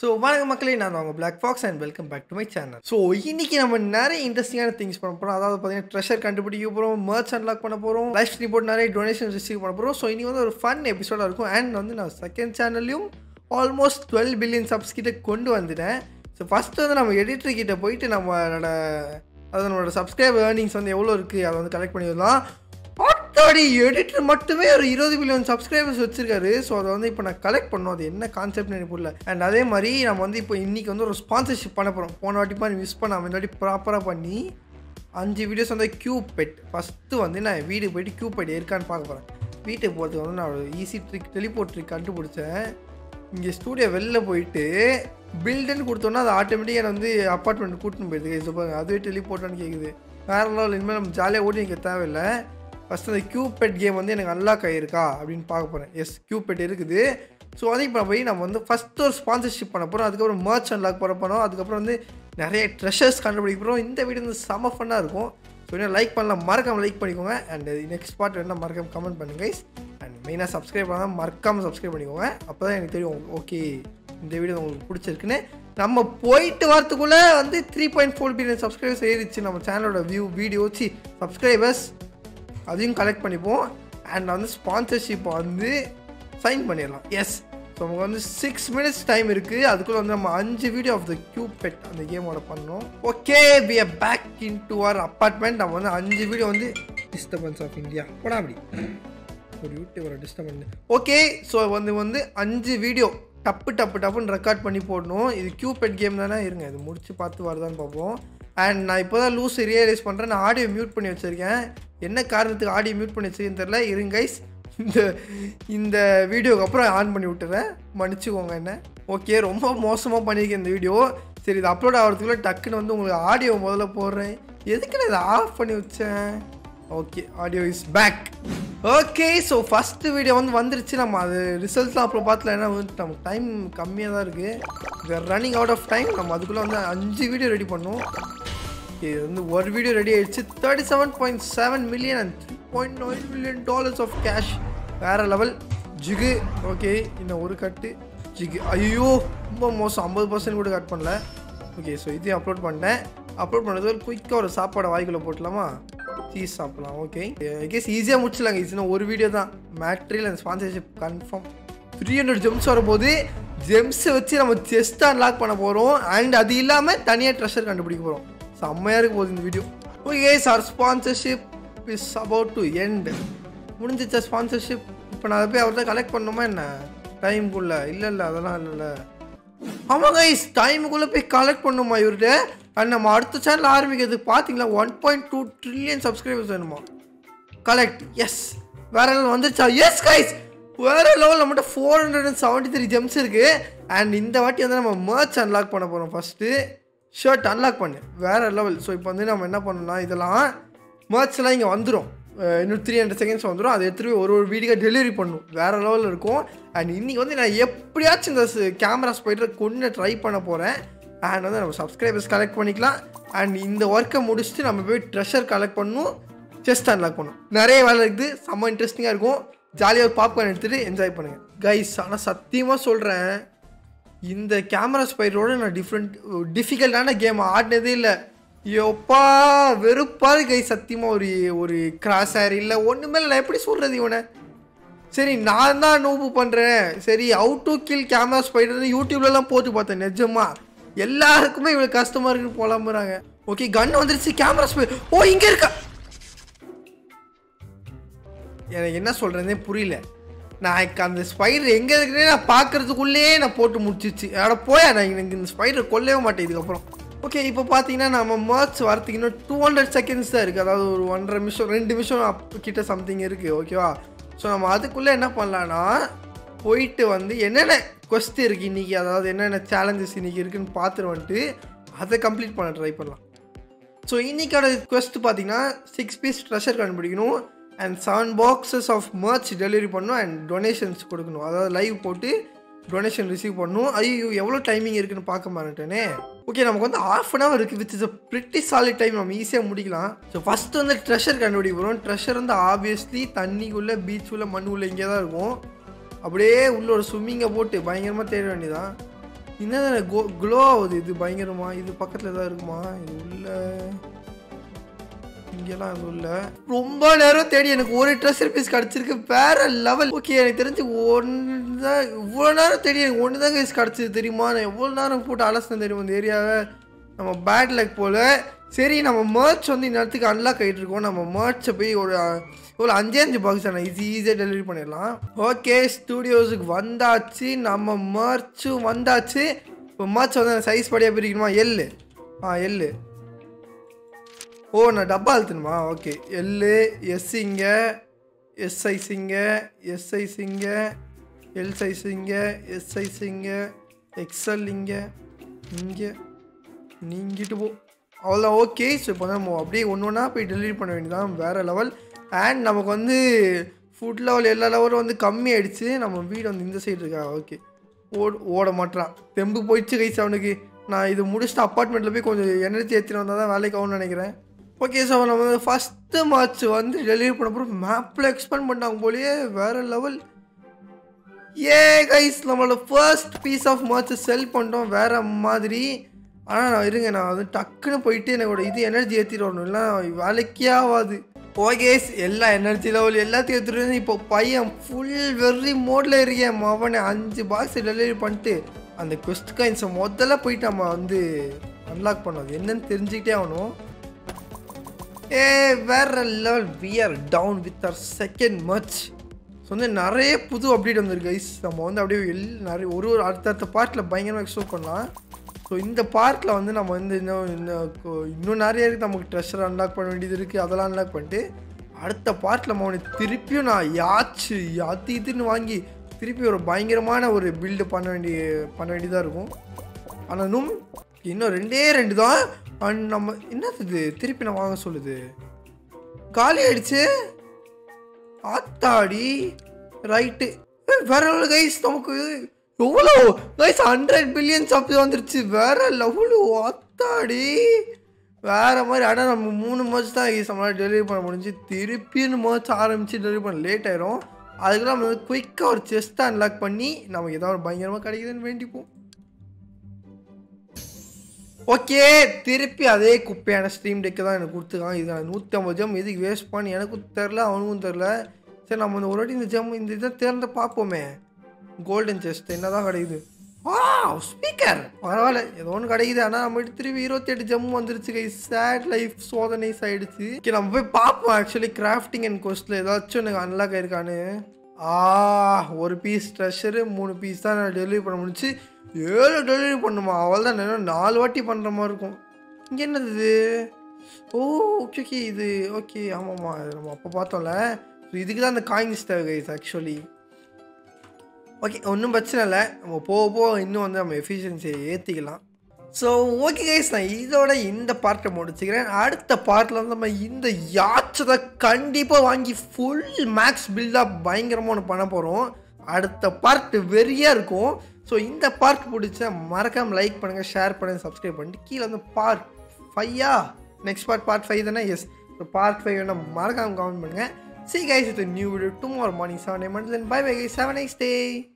So வணக்கம் மக்களே நான் உங்கள் black fox and welcome back to my channel so இன்னைக்கு நம்ம நிறைய இன்ட்ரெஸ்டிங்கான திங்ஸ் பண்ண போகிறோம் அதாவது பார்த்தீங்கன்னா ட்ரெஷர் கண்டுபிடிக்க போகிறோம் மர்ச் அன்லாக் பண்ண போகிறோம் லைஃப் ஸ்ட்ரீம் போட்டு நிறைய டொனேஷன் ரிசீவ் பண்ண போகிறோம் ஸோ இன்னைக்கு வந்து ஒரு ஃபன் எபிசோடாக இருக்கும் அண்ட் வந்து நான் செகண்ட் சேனல்லையும் ஆல்மோஸ்ட் டுவெல் பில்லியன் சப்ஸ் கிட்ட கொண்டு வந்துட்டேன் ஸோ ஃபஸ்ட்டு வந்து நம்ம எடிட்டர் கிட்ட போயிட்டு நம்மளோட அதாவது நம்மளோட சப்ஸ்கிரைப் ஏர்னிங்ஸ் வந்து எவ்வளோ இருக்குது அதை வந்து கலெக்ட் பண்ணிடலாம் ஆத்தாடி எடிட்டர் மட்டுமே ஒரு இருபது மில்லியன் சப்ஸ்கிரைபர்ஸ் வச்சிருக்காரு ஸோ அதை வந்து இப்போ நான் கலெக்ட் பண்ணோம் அது என்ன கான்செப்ட்னு எனக்கு புரியல அண்ட் அதே மாதிரி நம்ம வந்து இப்போ இன்னைக்கு வந்து ஒரு ஸ்பான்சர்ஷிப் பண்ண போகிறோம் போன வாட்டி மாதிரி மிஸ் பண்ணாமல் இந்த வாட்டி ப்ராப்பராக பண்ணி அஞ்சு வீடியோஸ் வந்து கியூ பெட் ஃபஸ்ட்டு வந்து நான் வீட்டுக்கு போயிட்டு கியூ பெட் இருக்கான்னு பார்க்க போகிறேன் வீட்டுக்கு போகிறதுக்கு வந்து நான் ஒரு ஈஸி ட்ரிக் டெலிபோர்ட் ட்ரிக் கண்டுபிடிச்சேன் இங்கே ஸ்டூடியோ வெளில போயிட்டு பில்டுன்னு கொடுத்தோன்னா அது ஆட்டோமேட்டிக்காக வந்து அப்பார்ட்மெண்ட் கூட்டின்னு போயிடுது ஸோ பாருங்க அதுவே டெலிபோர்ட்டான்னு கேட்குது வேற லெவல் இனிமேல் நம்ம ஜாலியாக ஓடி எனக்கு தேவையில்லை ஃபஸ்ட் அந்த கியூபெட் கேம் வந்து எனக்கு அன்லாக் ஆகிருக்கா அப்படின்னு பார்க்க போகிறேன் எஸ் கியூபெட் இருக்குது ஸோ அதையும் இப்போ போய் நம்ம வந்து ஃபஸ்ட்டு ஒரு ஸ்பான்சர்ஷிப் பண்ண போகிறோம் அதுக்கப்புறம் மர்ச் அன்லாக் பண்ண போகிறோம் அதுக்கப்புறம் வந்து நிறைய ட்ரெஷர்ஸ் கண்டுபிடிக்க போகிறோம் இந்த வீடியோ வந்து செம ஃபன்னாக இருக்கும் ஸோ இன்னும் லைக் பண்ணலாம் மறக்காம லைக் பண்ணிக்கோங்க அண்ட் நெக்ஸ்ட் பார்ட் வேணால் மறக்காம கமெண்ட் பண்ணுங்க guys. அண்ட் மெயினாக சப்ஸ்கிரைப் பண்ணால் மறக்காமல் சப்ஸ்கிரைப் பண்ணிக்கோங்க அப்போ தான் எனக்கு தெரியும் ஓகே இந்த வீடியோ உங்களுக்கு பிடிச்சிருக்குன்னு நம்ம போயிட்டு வரத்துக்குள்ளே வந்து three point four billion subscribers ஏறிச்சு நம்ம சேனலோட வியூ வீடியோ சி சப்ஸ்கிரைபர்ஸ் அதையும் கலெக்ட் பண்ணிப்போம் அண்ட் வந்து ஸ்பான்சர்ஷிப் வந்து சைன் பண்ணிடலாம் எஸ் ஸோ நமக்கு வந்து சிக்ஸ் மினிட்ஸ் டைம் இருக்குது அதுக்குள்ளே வந்து நம்ம அஞ்சு வீடியோ ஆஃப் த கியூ பெட் அந்த கேமோட பண்ணோம் okay we are back into our apartment நம்ம வந்து அஞ்சு வீடியோ வந்து டிஸ்டர்பன்ஸ் ஆஃப் இந்தியா போடா அப்படி ஒரு யூடியூபரை டிஸ்டர்ப் பண்ணு ஓகே ஸோ வந்து வந்து அஞ்சு வீடியோ டப்பு டப்பு டப்புன்னு ரெக்கார்ட் பண்ணி போடணும் இது கியூ பெட் கேம் தானே இருங்க இது முடிச்சு பார்த்து வருதான்னு பார்ப்போம் அண்ட் நான் இப்போ தான் லூஸ் ரியலைஸ் பண்ணுறேன் நான் ஆடியோ மியூட் பண்ணி வச்சுருக்கேன் என்ன காரணத்துக்கு ஆடியோ மியூட் பண்ணி வச்சிருக்கேன்னு தெரில இருங்க guys இந்த இந்த வீடியோக்கு அப்புறம் ஆன் பண்ணி விட்டுறேன் மன்னிச்சுக்கோங்க என்ன ஓகே ரொம்ப மோசமாக பண்ணியிருக்கேன் இந்த வீடியோ சரி இது அப்லோட் ஆகிறதுக்குள்ளே டக்குன்னு வந்து உங்களுக்கு ஆடியோ முதல்ல போடுறேன் எதுக்கு நான் இதை ஆஃப் பண்ணி வச்சேன் okay audio is back okay so first video வந்து வந்துருச்சு நம்ம அது ரிசல்ட்லாம் அப்புறம் பார்த்துல ஏன்னா வந்து நமக்கு டைம் கம்மியாக தான் இருக்குது ரன்னிங் அவுட் ஆஃப் டைம் நம்ம அதுக்குள்ளே வந்து அஞ்சு வீடியோ ரெடி பண்ணோம் இது வந்து ஒரு வீடியோ ரெடி ஆயிடுச்சு thirty seven point seven million and three point nine million dollars of cash வேறு லெவல் ஜிகு ஓகே இன்னும் ஒரு கட்டு ஜிகு ஐயோ ரொம்ப மோசம் ஐம்பது பர்சன்ட் கூட கட் பண்ணல ஓகே ஸோ இதையும் அப்லோட் பண்ணிட்டேன் அப்லோட் பண்ணது ஒரு குயிக்காக ஒரு சாப்பாடை வாய்க்குள்ளே போட்டலாமா சீஸ் சாப்பிடலாம் ஓகே கேஸ் ஈஸியாக முடிச்சிடலாங்க இதுனா ஒரு வீடியோ தான் material and sponsorship confirm three hundred gems வரும்போது ஜெம்ஸை வச்சு நம்ம செஸ்ட் அன்லாக் பண்ண போகிறோம் அண்ட் அது இல்லாமல் தனியாக ட்ரெஷர் கண்டுபிடிக்க போகிறோம் செம்மையாக இருக்க போகுது இந்த video okay sir sponsorship is about to end முடிஞ்சிச்சா ஸ்பான்சர்ஷிப் இப்போ நான் அதை போய் அவர்கிட்ட கலெக்ட் பண்ணணுமா என்ன டைமுக்குள்ளே இல்லை இல்லை அதெல்லாம் இல்லைல்ல ஆமாம் கைஸ் டைமுக்குள்ளே போய் கலெக்ட் பண்ணுமா இவர்கிட்ட அண்ட் நம்ம அடுத்த சேனல் ஆரம்பிக்கிறதுக்கு பார்த்தீங்களா one point two trillion subscribers வேணுமா கலெக்ட் எஸ் வேற லெவல் வந்துருச்சா எஸ் கைஸ் வேற லெவல் நம்மகிட்ட four hundred and seventy three gems இருக்குது அண்ட் இந்த வாட்டி வந்து நம்ம மர்ச் அன்லாக் பண்ண போகிறோம் ஃபஸ்ட்டு ஷர்ட் அன்லாக் பண்ணு வேற லெவல் ஸோ இப்போ வந்து நம்ம என்ன பண்ணணும்னா இதெல்லாம் மர்ச்லாம் இங்கே வந்துடும் இன்னும் த்ரீ ஹண்ட்ரட் செகண்ட்ஸ் வந்துடும் அதை எடுத்துகிட்டு போய் ஒரு ஒரு வீடியோ டெலிவரி பண்ணும் வேறு லெவலில் இருக்கும் அண்ட் இன்றைக்கி வந்து நான் எப்படியாச்சும் இந்த கேமரா ஸ்பைடரை கொண்டு ட்ரை பண்ண போகிறேன் அண்ட் வந்து நம்ம சப்ஸ்கிரைபர்ஸ் கலெக்ட் பண்ணிக்கலாம் அண்ட் இந்த ஒர்க்கை முடிச்சுட்டு நம்ம போய் ட்ரெஷர் கலெக்ட் பண்ணணும் செஸ்ட் அன்லாக் பண்ணணும் நிறைய வேலை இருக்குது செம்ம இன்ட்ரெஸ்டிங்காக இருக்கும் ஜாலியாக ஒரு பாப்கார்ன் எடுத்துகிட்டு என்ஜாய் பண்ணுங்கள் கைஸ் ஆனால் சத்தியமாக சொல்கிறேன் இந்த கேமரா ஸ்பைடரோட நான் டிஃப்ரெண்ட் டிஃபிகல்ட்டான கேம் ஆடினதே இல்லை எப்பா வெறுப்பாது கை சத்தியமாக ஒரு ஒரு கிராஸ் ஏர் இல்லை ஒன்றுமே இல்லை நான் எப்படி சொல்கிறது இவனை சரி நான் தான் நோப்பு பண்ணுறேன் சரி out to kill camera spider யூடியூப்லலாம் போட்டு பார்த்தேன் நிஜமா எல்லாருக்குமே இவ்வளோ கஷ்டமாக இருக்குன்னு புலம்புறாங்க ஓகே கன் வந்துருச்சு கேமரா ஸ்பைடர் ஓ இங்கே இருக்கா எனக்கு என்ன சொல்கிறதே புரியல நான் அந்த ஸ்பைடர் எங்கே இருக்குன்னே நான் பார்க்கறதுக்குள்ளேயே நான் போட்டு முடிச்சிச்சு அட போயா நான் எனக்கு இந்த ஸ்பைடர் கொல்லவே மாட்டேன் இதுக்கப்புறம் ஓகே இப்போ பார்த்தீங்கன்னா நம்ம மர்ச் வரத்துக்கு இன்னும் டூ ஹண்ட்ரட் செகண்ட்ஸ் தான் இருக்குது அதாவது ஒரு ஒன்றரை நிமிஷம் ரெண்டு நிமிஷம் அப் கிட்ட சம்திங் இருக்குது ஓகேவா ஸோ நம்ம அதுக்குள்ளே என்ன பண்ணலான்னா போயிட்டு வந்து என்னென்ன கொஸ்ட் இருக்குது இன்றைக்கி அதாவது என்னென்ன சேலஞ்சஸ் இன்றைக்கி இருக்குன்னு பார்த்துட்டு வந்துட்டு அதை கம்ப்ளீட் பண்ண ட்ரை பண்ணலாம் ஸோ இன்றைக்கோட கொஸ்ட் பார்த்தீங்கன்னா சிக்ஸ் பீஸ் ட்ரெஷர் கண்டுபிடிக்கணும் and seven boxes of merch delivery பண்ணணும் அண்ட் டொனேஷன்ஸ் கொடுக்கணும் அதாவது லைவ் போட்டு டொனேஷன் ரிசீவ் பண்ணணும் ஐயோ எவ்வளோ டைமிங் இருக்குன்னு பார்க்க மாட்டேனே ஓகே நமக்கு வந்து ஆஃப் அன் ஹவர் இருக்குது which is a pretty solid time நம்ம ஈஸியாக முடிக்கலாம் ஸோ ஃபஸ்ட்டு வந்து ட்ரெஷர் கண்டுபிடிக்க போகிறோம் ட்ரெஷர் வந்து ஆப்வியஸ்லி தண்ணிக்குள்ளே பீச்சுள்ள மண்ணுக்குள்ளே இங்கே தான் இருக்கும் அப்படியே உள்ள ஒரு ஸ்விம்மிங்கை போட்டு பயங்கரமாக தேட வேண்டியதான் என்ன கோ க்ளோ ஆகுது இது பயங்கரமா இது பக்கத்தில் ஏதாவது இருக்குமா இது உள்ள இங்கெல்லாம் எதுவும் இல்லை ரொம்ப நேரம் தேடி எனக்கு ஒரு ட்ரெஸ்ஸர் பீஸ் கிடச்சிருக்கு வேற லெவல் ஓகே எனக்கு தெரிஞ்சு ஒன்று தான் இவ்வளோ நேரம் தேடி எனக்கு ஒன்று தான் கைஸ் கிடச்சிது தெரியுமா நான் எவ்வளோ நேரம் போட்டு அலசினேன் தெரியுமா இந்த ஏரியாவை நம்ம பேட் லக் போல் சரி நம்ம மர்ச் வந்து இந்த இடத்துக்கு அன்லாக் ஆகிட்டு இருக்கோம் நம்ம மர்ச்சை போய் ஒரு இவ்வளோ அஞ்சே அஞ்சு பாக்ஸ் தானே ஈஸி ஈஸியாக டெலிவரி பண்ணிடலாம் ஓகே ஸ்டூடியோஸுக்கு வந்தாச்சு நம்ம மர்ச்சும் வந்தாச்சு இப்போ மர்ச் வந்து சைஸ் படியாக பிரிக்கணுமா எல்லு ஆ எல்லு ஓ நான் டப்பா அழுத்தணுமா ஓகே எல்லு எஸ் இங்கே எஸ் சைஸ் இங்கே எஸ் சைஸ் இங்கே எல் சைஸ் இங்கே எஸ் சைஸ் இங்கே எக்ஸ்எல் இங்கே இங்கே நீங்கிட்டு போ அவ்வளோதான் ஓகே ஸோ இப்போ நம்ம அப்படியே ஒன்று ஒன்றா போய் டெலிவரி பண்ண வேண்டியதான் வேறு லெவல் அண்ட் நமக்கு வந்து ஃபுட் லெவல் எல்லா லெவலும் வந்து கம்மி ஆயிடுச்சு நம்ம வீடு வந்து இந்த சைடு இருக்கா ஓகே ஓட ஓட மாட்டான் தெம்பு போயிடுச்சு கைஸ் அவனுக்கு நான் இது முடிச்சுட்டு அப்பார்ட்மெண்ட்டில் போய் கொஞ்சம் எனர்ஜி ஏற்றிட்டு வந்தால் தான் வேலைக்கு ஆகும்னு நினைக்கிறேன் ஓகே ஸோ நம்ம வந்து ஃபஸ்ட்டு மார்ச் வந்து டெலிவரி பண்ண அப்புறம் மேப்பில் எக்ஸ்பெண்ட் பண்ணாங்க போலயே வேறு லெவல் ஏ கைஸ் நம்மளோட first piece of merch sell பண்ணிட்டோம் வேறு மாதிரி ஆனால் நான் இருங்க நான் வந்து டக்குன்னு போயிட்டு என்னோட இது எனர்ஜி ஏற்றிட்டு வரணும் இல்லை வேலைக்கே ஆகாது ஓகேஸ் எல்லா எனர்ஜி லெவல் எல்லாத்தையும் எடுத்துகிட்டு வந்து இப்போ பையன் ஃபுல் வெறி மோடில் இருக்கேன் அவனை அஞ்சு பாக்ஸ் டெலிவரி பண்ணிட்டு அந்த கொஸ்ட் காயின்ஸை முதல்ல போயிட்டு நம்ம வந்து அன்லாக் பண்ணோம் என்னன்னு தெரிஞ்சுக்கிட்டே ஆகணும் ஏ வேற level we are down with our second match so வந்து நிறைய புது அப்டேட் வந்திருக்கு கைஸ் நம்ம வந்து அப்படியே எல் நிறைய ஒரு ஒரு அடுத்தடுத்த பார்ட்டில் பயங்கரமாக எக்ஸ்ப்ளோர் பண்ணலாம் ஸோ இந்த பார்ட்டில் வந்து நம்ம வந்து இன்னும் இன்னும் கொ- இன்னும் நிறைய இருக்குது நமக்கு ட்ரெஷர் அன்லாக் பண்ண வேண்டியது இருக்குது அதெல்லாம் அன்லாக் பண்ணிட்டு அடுத்த பார்ட்டில் நம்ம அவனை திருப்பியும் நான் யாச்சு அது இதுன்னு வாங்கி திருப்பி ஒரு பயங்கரமான ஒரு பில்டு பண்ண வேண்டிய பண்ண வேண்டியதாக இருக்கும் ஆனால் இன்னும் இன்னும் ரெண்டே ரெண்டு தான் அண்ட் நம்ம என்னது இது திருப்பி நான் வாங்க சொல்லுது காலி ஆயிடுச்சு ஆத்தாடி ரைட்டு வேற கைஸ் நமக்கு எவ்வளோ கைஸ் ஹண்ட்ரட் பில்லியன்ஸ் அப்படி வந்துருச்சு வேற லெவலு ஆத்தாடி வேற மாதிரி ஆனால் நம்ம மூணு மர்ச் தான் கைஸ் நம்மளால் டெலிவரி பண்ண முடிஞ்சு திருப்பின்னு மர்ச் ஆரம்பித்து டெலிவரி பண்ண லேட் ஆயிரும் அதுக்கெல்லாம் நம்ம வந்து குயிக்காக ஒரு செஸ்ட்டை அன்லாக் பண்ணி நமக்கு ஏதாவது ஒரு பயங்கரமாக கிடைக்குதுன்னு வேண்டிப்போம் ஓகே திருப்பி அதே குப்பையான ஸ்ட்ரீம் டெக்கு தான் எனக்கு கொடுத்துருக்கான் இது நான் நூற்றி ஐம்பது ஜம் எதுக்கு வேஸ்ட் பண்ணி எனக்கும் தெரில அவனுக்கும் தெரில சரி நம்ம இந்த ஒரு வாட்டி இந்த ஜம் இந்த இதை தேர்ந்து பார்ப்போமே கோல்டன் செஸ்ட் என்ன தான் கிடைக்குது ஆ ஸ்பீக்கர் பரவாயில்ல ஏதோ ஒன்று கிடைக்குது ஆனால் நம்ம திருப்பி இருபத்தெட்டு ஜம் வந்துருச்சு கை சேட் லைஃப் சோதனைஸ் ஆயிடுச்சு ஓகே நம்ம போய் பார்ப்போம் ஆக்சுவலி கிராஃப்டிங் அண்ட் கோஸ்ட்டில் ஏதாச்சும் எனக்கு அன்லாக் ஆயிருக்கான்னு ஆ ஒரு பீஸ் ட்ரெஷரு மூணு பீஸ் தான் நான் டெலிவரி பண்ண முடிச்சு ஏழு டெலிவரி பண்ணுமா அவள் தான் இன்னும் நாலு வாட்டி பண்ணுற மாதிரி இருக்கும் இங்கே என்னது இது ஓ ஓகே ஓகே இது ஓகே ஆமாம்மா இது நம்ம அப்போ பார்த்தோம்ல ஸோ இதுக்கு தான் அந்த காயின்ஸ் தேவை கைஸ் ஆக்சுவலி ஓகே ஒன்றும் பிரச்சனை இல்லை நம்ம போக போக இன்னும் வந்து நம்ம எஃபிஷியன்சியை ஏற்றிக்கலாம் ஸோ ஓகே கைஸ் நான் இதோட இந்த பார்ட்டை முடிச்சுக்கிறேன் அடுத்த பார்ட்டில் வந்து நம்ம இந்த யாச்சதை கண்டிப்பாக வாங்கி ஃபுல் மேக்ஸ் பில்டாக பயங்கரமாக ஒன்று பண்ண போகிறோம் அடுத்த பார்ட் வெறியாக இருக்கும் ஸோ இந்த பார்ட் பிடிச்சா மறக்காமல் லைக் பண்ணுங்கள் ஷேர் பண்ணுங்கள் சப்ஸ்கிரைப் பண்ணிட்டு கீழே வந்து part five next part part five தானே எஸ் ஸோ பார்ட் ஃபைவ் வேணும் மறக்காமல் கமெண்ட் பண்ணுங்கள் See you guys with a new video tomorrow morning 7 a.m. Until then, bye bye guys. Have a nice day.